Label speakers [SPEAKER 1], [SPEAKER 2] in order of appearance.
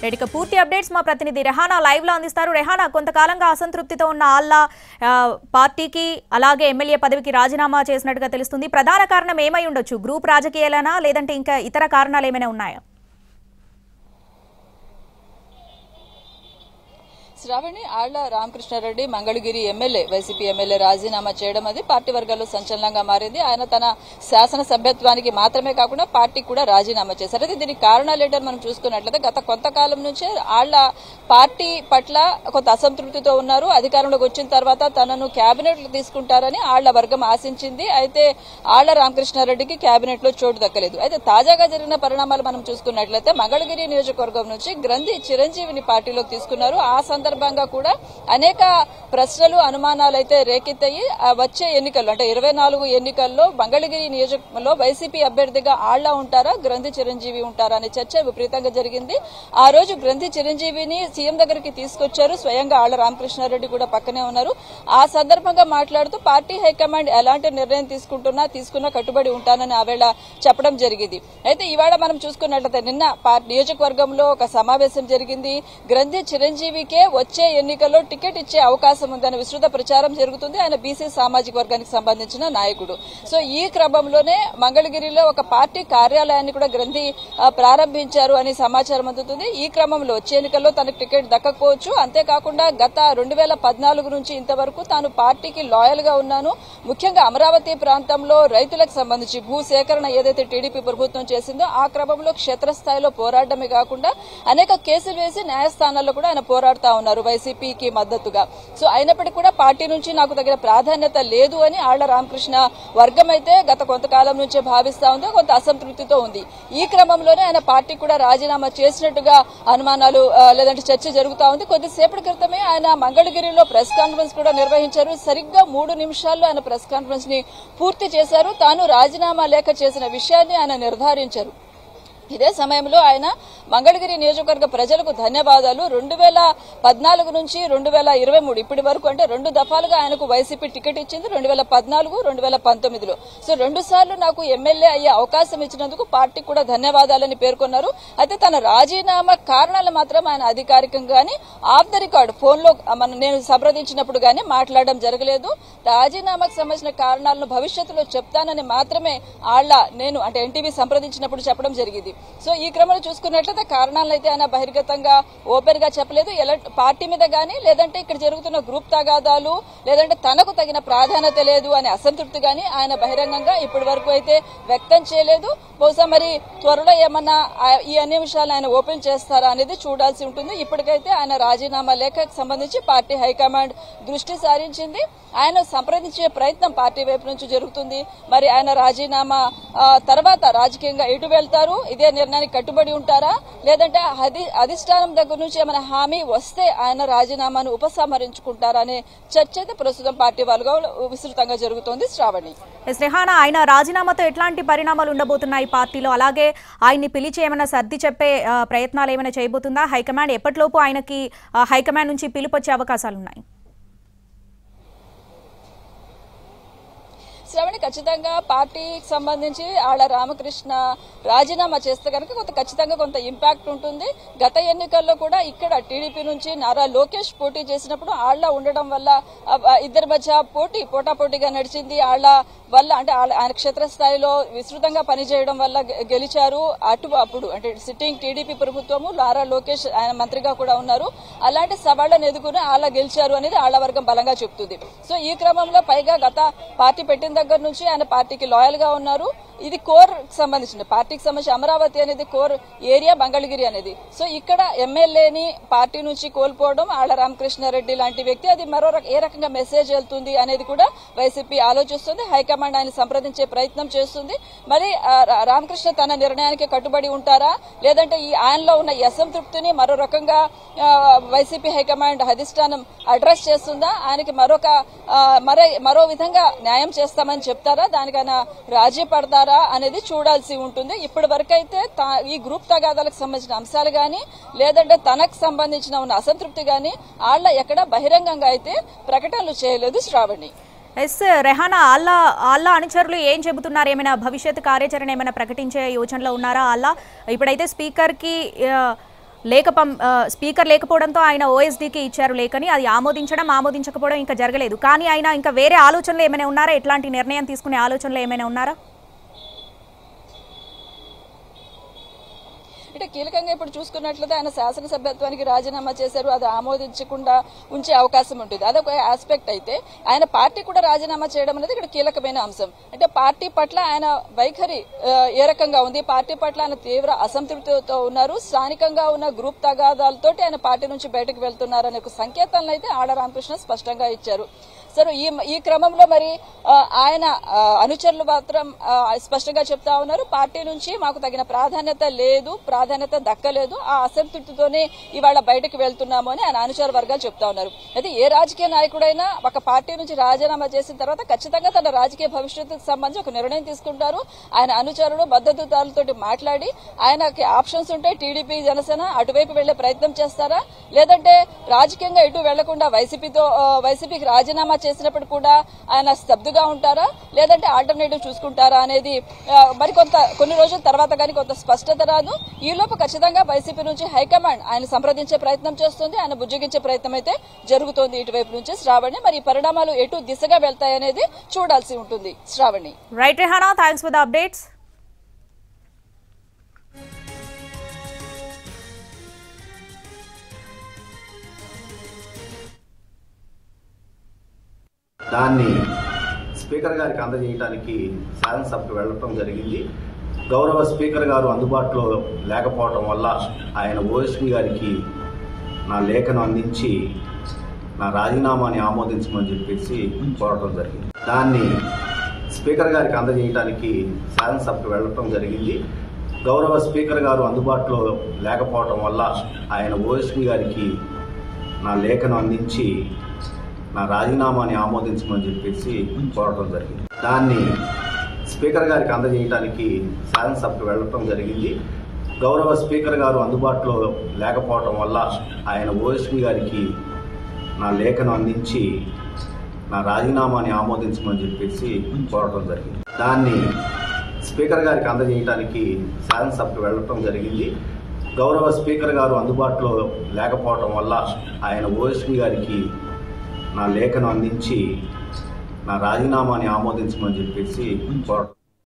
[SPEAKER 1] right ఇక పూర్తి updates మా ప్రతినిధి రెహానా లైవ్ లో అందిస్తారు రెహానా కొంతకాలంగా అసంతృప్తితో ఉన్న ఆల్లా ఆ, పార్టీకి అలాగే ఎమ్మెల్యే పదవికి రాజీనామా చేసినట్టుగా తెలుస్తుంది ప్రధాన కారణం ఏమై ఉండొచ్చు గ్రూప్ రాజకీయాలనా లేదంటే ఇంకా ఇతర కారణాలు ఏమైనా ఉన్నాయా
[SPEAKER 2] Shravani Alla Ramakrishna Reddy Mangalagiri MLA YCP MLA రాజీనామా చేయడం అది పార్టీ వర్గాల్లో సంచలనంగా మారింది ఆయన తన శాసన సభ్యత్వానికి మాత్రమే కాకుండా పార్టీకి కూడా రాజీనామా చేశారు అయితే దీనికి కారణాలు ఏంటని మనం చూసుకున్నట్లయితే గత కొంతకాలం నుంచే ఆళ్ల పార్టీ పట్ల కొంత అసంతృప్తితో ఉన్నారు అధికారంలోకి వచ్చిన తర్వాత తనను కేబినెట్ తీసుకుంటారని ఆళ్ల వర్గం ఆశించింది అయితే ఆళ్ల రామకృష్ణారెడ్డికి కేబినెట్ లో చోటు దక్కలేదు అయితే తాజాగా జరిగిన పరిణామాలు మనం చూసుకున్నట్లయితే మంగళగిరి నియోజకవర్గం నుంచి గ్రంథి చిరంజీవిని పార్టీలోకి తీసుకున్నారు ఆ సందర్భంగా కూడా అనేక ప్రశ్నలు అనుమానాలు అయితే రేకెత్తాయి ఆ వచ్చే ఎన్నికల్లో అంటే ఇరవై నాలుగు ఎన్నికల్లో మంగళగిరి నియోజకవర్గంలో వైసీపీ అభ్యర్థిగా ఆళ్ల ఉంటారా గ్రంథి చిరంజీవి ఉంటారా అనే చర్చ విపరీతంగా జరిగింది ఆ రోజు గ్రంథి చిరంజీవిని సీఎం దగ్గరికి తీసుకొచ్చారు స్వయంగా ఆళ్ల రామకృష్ణారెడ్డి కూడా పక్కనే ఉన్నారు ఆ సందర్భంగా మాట్లాడుతూ పార్టీ హైకమాండ్ ఎలాంటి నిర్ణయం తీసుకుంటున్నా తీసుకున్నా కట్టుబడి ఉంటానని ఆవేళ చెప్పడం జరిగింది అయితే ఇవాళ మనం చూసుకున్నట్లయితే నిన్న పార్టీ నియోజకవర్గంలో ఒక సమావేశం జరిగింది గ్రంథి చిరంజీవికే వచ్చే ఎన్నికల్లో టికెట్ ఇచ్చే అవకాశం ఉందని విస్తృత ప్రచారం జరుగుతుంది ఆయన బీసీ సామాజిక వర్గానికి సంబంధించిన నాయకుడు సో ఈ క్రమంలోనే మంగళగిరిలో ఒక పార్టీ కార్యాలయాన్ని కూడా గ్రంథి ఆ, ప్రారంభించారు అని సమాచారం అందుతుంది ఈ క్రమంలో వచ్చే ఎన్నికల్లో తనకు టికెట్ దక్కకపోవచ్చు అంతేకాకుండా గత రెండు వేల పద్నాలుగు నుంచి ఇంతవరకు తాను పార్టీకి లాయల్ గా ఉన్నాను ముఖ్యంగా అమరావతి ప్రాంతంలో రైతులకు సంబంధించి భూ సేకరణ ఏదైతే టీడీపీ ప్రభుత్వం చేసిందో ఆ క్రమంలో క్షేత్రస్థాయిలో పోరాడమే కాకుండా అనేక కేసులు వేసి న్యాయస్థానాల్లో కూడా ఆయన పోరాడుతా ఉన్నారు వైసీపీకి మద్దతుగా సో అయినప్పటికీ కూడా పార్టీ నుంచి నాకు తగిన ప్రాధాన్యత లేదు అని ఆళ్ల రామకృష్ణ వర్గం అయితే గత కొంతకాలం నుంచే భావిస్తా ఉంది కొంత అసంతృప్తితో ఉంది ఈ క్రమంలోనే ఆయన పార్టీ కూడా రాజీనామా చేసినట్టుగా అనుమానాలు ఆ, లేదంటే చర్చ జరుగుతా ఉంది కొద్దిసేపటి క్రితమే ఆయన మంగళగిరిలో ప్రెస్ కాన్ఫరెన్స్ కూడా నిర్వహించారు సరిగ్గా మూడు నిమిషాల్లో ఆయన ప్రెస్ కాన్ఫరెన్స్ ని పూర్తి చేశారు తాను రాజీనామా లేఖ చేసిన విషయాన్ని ఆయన నిర్ధారించారు ఇదే సమయంలో ఆయన మంగళగిరి నియోజకవర్గ ప్రజలకు ధన్యవాదాలు రెండు వేల పద్నాలుగు నుంచి రెండు వేల ఇరవై మూడు ఇప్పటి వరకు అంటే రెండు దఫాలుగా ఆయనకు వైసీపీ టికెట్ ఇచ్చింది రెండు వేల పద్నాలుగు రెండు వేల పంతొమ్మిదిలో సో రెండు సార్లు నాకు ఎమ్మెల్యే అయ్యే అవకాశం ఇచ్చినందుకు పార్టీకి కూడా ధన్యవాదాలని పేర్కొన్నారు అయితే తన రాజీనామా కారణాలు మాత్రం ఆయన అధికారికంగాని ఆఫ్ ద రికార్డ్ ఫోన్ లో మన నేను సంప్రదించినప్పుడు గానీ మాట్లాడడం జరగలేదు రాజీనామాకు సంబంధించిన కారణాలను భవిష్యత్తులో చెప్తానని మాత్రమే ఆళ్ల నేను అంటే ఎన్టీవీ సంప్రదించినప్పుడు చెప్పడం జరిగింది సో ఈ క్రమంలో చూసుకున్నట్లయితే కారణాలను అయితే ఆయన బహిర్గతంగా ఓపెన్ గా చెప్పలేదు ఎలా పార్టీ మీద గానీ లేదంటే ఇక్కడ జరుగుతున్న గ్రూప్ తగాదాలు లేదంటే తనకు తగిన ప్రాధాన్యత లేదు అనే అసంతృప్తి గానీ ఆయన బహిరంగంగా ఇప్పటి వరకు అయితే వ్యక్తం చేయలేదు బహుశా మరి త్వరలో ఏమన్నా ఆ- ఈ అన్ని విషయాలు ఆయన ఓపెన్ చేస్తారా అనేది చూడాల్సి ఉంటుంది ఇప్పటికైతే ఆయన రాజీనామా లేఖకు సంబంధించి పార్టీ హైకమాండ్ దృష్టి సారించింది ఆయన సంప్రదించే ప్రయత్నం పార్టీ వైపు నుంచి జరుగుతుంది మరి ఆయన రాజీనామా ఆ, తర్వాత రాజకీయంగా ఎటు వెళ్తారు ఇదే నిర్ణయానికి కట్టుబడి ఉంటారా లేదంటే అధి అధిష్టానం దగ్గర నుంచి ఏమైనా హామీ వస్తే ఆయన రాజీనామాను ఉపసంహరించుకుంటారా అనే చర్చ అయితే ప్రస్తుతం పార్టీ వాళ్ళుగా విస్తృతంగా జరుగుతోంది శ్రావణి
[SPEAKER 1] ఎస్ రెహానా ఆయన రాజీనామాతో ఎట్లాంటి పరిణామాలు ఉండబోతున్నాయి పార్టీలో అలాగే ఆయన్ని పిలిచి ఏమైనా సర్ది చెప్పే ఆ, ప్రయత్నాలు ఏమైనా చేయబోతుందా హైకమాండ్ ఎప్పటిలోపు ఆయనకి ఆ, హైకమాండ్ నుంచి పిలుపు వచ్చే అవకాశాలు ఉన్నాయి
[SPEAKER 2] శ్రవణి ఖచ్చితంగా పార్టీకి సంబంధించి ఆళ్ళ రామకృష్ణ రాజీనామా చేస్తే కనుక కొంత ఖచ్చితంగా కొంత ఇంపాక్ట్ ఉంటుంది గత ఎన్నికల్లో కూడా ఇక్కడ టీడీపీ నుంచి నారా లోకేష్ పోటీ చేసినప్పుడు ఆళ్ళ ఉండడం వల్ల ఆ, ఆ, ఇద్దరి మధ్య పోటీ పోటాపోటీగా నడిచింది ఆళ్ళ వల్ల అంటే ఆళ్ళ- ఆయన క్షేత్రస్థాయిలో విస్తృతంగా పనిచేయడం వల్ల గె- గెలిచారు అటు అప్పుడు అంటే సిట్టింగ్ టీడీపీ ప్రభుత్వము నారా లోకేష్ ఆయన మంత్రిగా కూడా ఉన్నారు అలాంటి సవాళ్లను ఎదుర్కొని ఆళ్ళ గెలిచారు అనేది ఆళ్ల వర్గం బలంగా చెప్తుంది సో ఈ క్రమంలో పైగా గత పార్టీ పెట్టిన దగ్గర నుంచి ఆయన పార్టీకి లాయల్ గా ఉన్నారు ఇది కోర్ సంబంధించిన పార్టీకి సంబంధించి అమరావతి అనేది కోర్ ఏరియా మంగళగిరి అనేది సో ఇక్కడ ఎమ్మెల్యేని పార్టీ నుంచి కోల్పోవడం ఆళ్ల రామకృష్ణారెడ్డి లాంటి వ్యక్తి అది మరో రక- ఏ రకంగా మెసేజ్ వెళ్తుంది అనేది కూడా వైసీపీ ఆలోచిస్తుంది హైకమాండ్ ఆయన సంప్రదించే ప్రయత్నం చేస్తుంది మరి ఆ, రా- రామకృష్ణ తన నిర్ణయానికి కట్టుబడి ఉంటారా లేదంటే ఈ ఆయనలో ఉన్న ఈ అసంతృప్తిని మరో రకంగా ఆ, వైసీపీ హైకమాండ్ అధిష్టానం అడ్రస్ చేస్తుందా ఆయనకి మరొక ఆ, మరో మరో విధంగా న్యాయం చేస్తామని చెప్తారా దానికైనా రాజీ పడతారా అనేది చూడాల్సి ఉంటుంది ఇప్పటి వరకు అయితే తా- ఈ గ్రూప్ తగాదాలకు సంబంధించిన అంశాలు గాని లేదంటే తనకు సంబంధించిన ఉన్న అసంతృప్తి గాని ఆళ్ళ ఎక్కడ బహిరంగంగా అయితే ప్రకటనలు చేయలేదు శ్రావణి
[SPEAKER 1] ఎస్ రెహానా ఆల్లా ఆల్లా అనుచరులు ఏం చెబుతున్నారు ఏమైనా భవిష్యత్ కార్యాచరణ ఏమైనా ప్రకటించే యోచనలో ఉన్నారా ఆల్లా ఇప్పుడైతే స్పీకర్కి ఆ, లేక పం- ఆ, స్పీకర్ లేకపోవడంతో ఆయన ఓఎస్డీకి ఇచ్చారు లేఖని అది ఆమోదించడం ఆమోదించకపోవడం ఇంకా జరగలేదు కానీ ఆయన ఇంకా వేరే ఆలోచనలు ఏమైనా ఉన్నారా ఎట్లాంటి నిర్ణయం తీసుకునే ఆలోచనలు ఏమైనా ఉన్నారా
[SPEAKER 2] అంటే కీలకంగా ఇప్పుడు చూసుకున్నట్లయితే ఆయన శాసనసభ్యత్వానికి రాజీనామా చేశారు అది ఆమోదించకుండా ఉంచే అవకాశం ఉంటుంది అదొక ఆస్పెక్ట్ అయితే ఆయన పార్టీ కూడా రాజీనామా చేయడం అనేది ఇక్కడ కీలకమైన అంశం అంటే పార్టీ పట్ల ఆయన వైఖరి ఆ, ఏ రకంగా ఉంది పార్టీ పట్ల ఆయన తీవ్ర అసంతృప్తితో ఉన్నారు స్థానికంగా ఉన్న గ్రూప్ తగాదాలతోటి ఆయన పార్టీ నుంచి బయటకు వెళ్తున్నారు అనే ఒక సంకేతాలను అయితే ఆడ రామకృష్ణ స్పష్టంగా ఇచ్చారు సరే ఈ ఈ క్రమంలో మరి ఆ, ఆయన ఆ, అనుచరులు మాత్రం ఆ, స్పష్టంగా చెప్తా ఉన్నారు పార్టీ నుంచి మాకు తగిన ప్రాధాన్యత లేదు ప్రాధాన్యత దక్కలేదు ఆ అసంతృప్తితోనే ఇవాళ బయటకు వెళ్తున్నాము అని ఆయన అనుచర వర్గాలు చెప్తా ఉన్నారు అయితే ఏ రాజకీయ నాయకుడైనా ఒక పార్టీ నుంచి రాజీనామా చేసిన తర్వాత ఖచ్చితంగా తన రాజకీయ భవిష్యత్తుకు సంబంధించి ఒక నిర్ణయం తీసుకుంటారు ఆయన అనుచరులు మద్దతుదారులతో మాట్లాడి ఆయనకి ఆప్షన్స్ ఉంటే టీడీపీ జనసేన అటువైపు వెళ్లే ప్రయత్నం చేస్తారా లేదంటే రాజకీయంగా ఎటు వెళ్లకుండా వైసీపీతో ఆ, వైసీపీకి రాజీనామా చేసినప్పుడు కూడా ఆయన స్తబ్దుగా ఉంటారా లేదంటే ఆల్టర్నేటివ్ చూసుకుంటారా అనేది ఆ, మరి కొంత కొన్ని రోజుల తర్వాత కానీ కొంత స్పష్టత రాదు ఈలోపు ఖచ్చితంగా వైసీపీ నుంచి హైకమాండ్ ఆయన సంప్రదించే ప్రయత్నం చేస్తుంది ఆయన బుజ్జగించే ప్రయత్నం అయితే జరుగుతోంది ఇటువైపు నుంచి శ్రావణి మరి ఈ పరిణామాలు ఎటు దిశగా వెళ్తాయనేది చూడాల్సి ఉంటుంది Shravani
[SPEAKER 1] right Rehana thanks for the updates
[SPEAKER 3] దాన్ని స్పీకర్ గారికి అందజేయడానికి శాసనసభకు వెళ్ళటం జరిగింది గౌరవ స్పీకర్ గారు అందుబాటులో లేకపోవటం వల్ల ఆయన ఓఎస్పీ గారికి నా లేఖను అందించి నా రాజీనామాని ఆమోదించమని చెప్పేసి కోరటం జరిగింది దాన్ని స్పీకర్ గారికి అందజేయడానికి శాసనసభకు వెళ్ళటం జరిగింది గౌరవ స్పీకర్ గారు అందుబాటులో లేకపోవటం వల్ల ఆయన ఓఎస్పీ గారికి నా లేఖను అందించి నా రాజీనామాని ఆమోదించమని చెప్పేసి కోరటం జరిగింది దాన్ని స్పీకర్ గారికి అందజేయడానికి శాసనసభకు వెళ్ళటం జరిగింది గౌరవ స్పీకర్ గారు అందుబాటులో లేకపోవటం వల్ల ఆయన ఓఎస్పీ గారికి నా లేఖను అందించి నా రాజీనామాని ఆమోదించమని చెప్పేసి కోరటం జరిగింది దాన్ని స్పీకర్ గారికి అందజేయడానికి శాసనసభకు వెళ్ళటం జరిగింది గౌరవ స్పీకర్ గారు అందుబాటులో లేకపోవటం వల్ల ఆయన ఓఎస్పీ గారికి నా లేఖను అందించి నా రాజీనామాని ఆమోదించమని చెప్పేసి కోరటం